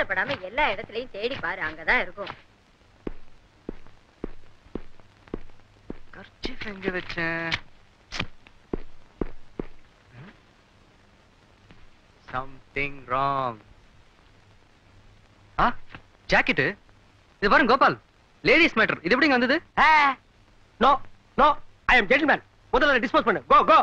சங்கடப்படாம எல்லா இடத்துலயும் தேடி பாரு அங்கதான் இருக்கும் கர்ச்சீஃப் எங்க வச்சேன் சம்திங் ராங் ஆ ஜாக்கெட் இது பாருங்க கோபால் லேடிஸ் மேட்டர் இது எப்படிங்க வந்தது no no I am gentleman முதல்ல டிஸ்போஸ் பண்ணு கோ கோ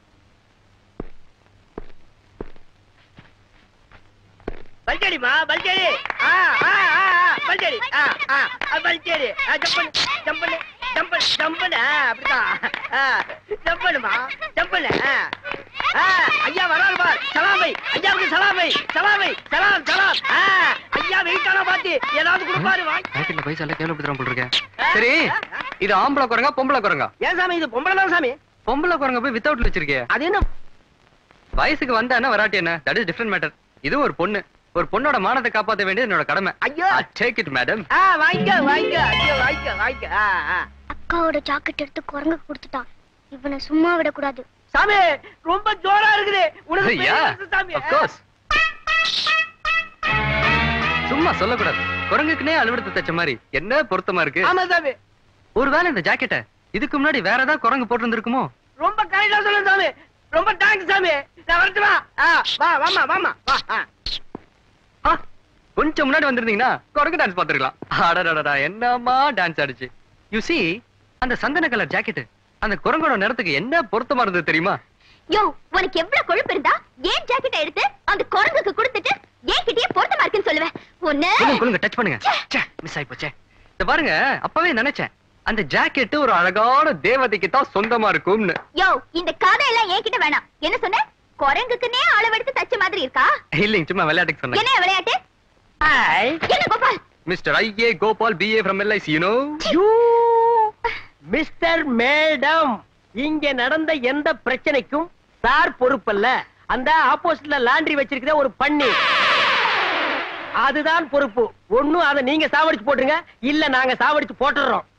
பல்சேரிமா பல்சேரி ஆ ஆ ஆ ஆ, பல்சேரி ஆ ஆ ஆ, பல்சேரி ஆ ஜம்பன் ஜம்பன் ஜம்பன் ஜம்பன் ஆ அப்படிதான் ஆ ஜம்பனுமா ஜம்பன் ஆ ஆ ஐயா வராரு பார் சலாமை ஐயாவுக்கு சலாமை சலாமை சலாம் சலாம் ஆ ஐயா வெயிட்டான பாத்து ஏதாவது கொடுப்பாரு வாங்க ஜாக்கெட்ல பைசா எல்லாம் கேவலப்படுத்துறான் போல் இருக்கேன் சரி இது ஆம்பளை குரங்கா பொம்பளை குரங்கா ஏன் சாமி இது பொம்பளை தான் சாமி பொம்பளை குரங்க போய் வித்தவுட்ல வச்சிருக்கே அது என்ன வயசுக்கு வந்தா என்ன வராட்டி என்ன தட் இஸ் டிஃபரெண்ட் மேட்டர் இது ஒரு பொண்ணு ஒரு பொண்ணோட மானத்தை காப்பாத்த வேண்டியது என்னோட கடமை ஐயோ டேக் இட் மேடம் ஆ வாங்கிக்க வாங்கிக்க ஐயோ வாங்கிக்க வாங்கிக்க ஆ ஆ அக்காவோட ஜாக்கெட் எடுத்து குரங்கு கொடுத்துட்டான் இவனை சும்மா விடக்கூடாது சாமி ரொம்ப ஜோரா இருக்குது உனக்கு பெரிய யா மனசு சாமி of course சும்மா சொல்லக்கூடாது குரங்குக்குனே அளவெடுத்து தச்ச மாதிரி என்ன பொருத்தமா இருக்கு ஆமா சாமி ஒருவேளை இந்த ஜாக்கெட்ட இதுக்கு முன்னாடி வேற ஏதாவது குரங்கு போட்டிருந்திருக்குமோ ரொம்ப கரெக்டா சொல்லுங்க சாமி ரொம்ப தேங்க்ஸ் சாமி நான் வரட்டுமா ஆ வா வாமா வாமா வா ஆ. ஆ, கொஞ்சம் முன்னாடி வந்திருந்தீங்கன்னா குரங்கு டான்ஸ் பாத்துருக்கலாம் அடடடடா என்னமா டான்ஸ் ஆடிச்சு யூ see அந்த சந்தன கலர் ஜாக்கெட் அந்த குரங்கோட நிறத்துக்கு என்ன பொருத்தமா இருந்தது தெரியுமா யோ உனக்கு எவ்வளவு கொழுப்பு இருந்தா ஏன் ஜாக்கெட் எடுத்து அந்த குரங்குக்கு கொடுத்துட்டு ஏன் கிட்டயே பொருத்தமா இருக்குன்னு சொல்லுவேன் ஒண்ணு கொடுங்க கொடுங்க டச் பண்ணுங்க மிஸ் ஆயி போச்சே இந்த பாருங்க அப்பவே நினைச்சேன் அந்த ஜாக்கெட் ஒரு அழகான தேவதைக்கு தான் சொந்தமா இருக்கும்னு யோ இந்த கதையெல்லாம் என் கிட்ட வேணாம் என்ன சொன்ன குரங்குக்குன்னே அளவெடுத்து தச்ச மாதிரி இருக்கா இல்லைங்க சும்மா விளையாட்டுக்கு சொன்னேன் என்ன விளையாட்டு ஹாய் என்ன Gopal mister IA Gopal BA from LIC you know you mister madam இங்க நடந்த எந்த பிரச்சனைக்கும் சார் பொறுப்பல்ல அந்த ஆப்போசிட்ல லாண்ட்ரி வச்சிருக்கிற ஒரு பண்ணி அதுதான் பொறுப்பு ஒண்ணும் அதை நீங்க சாவடிச்சு போட்டுருங்க இல்ல நாங்க சாவடிச்சு போட்டுறோம்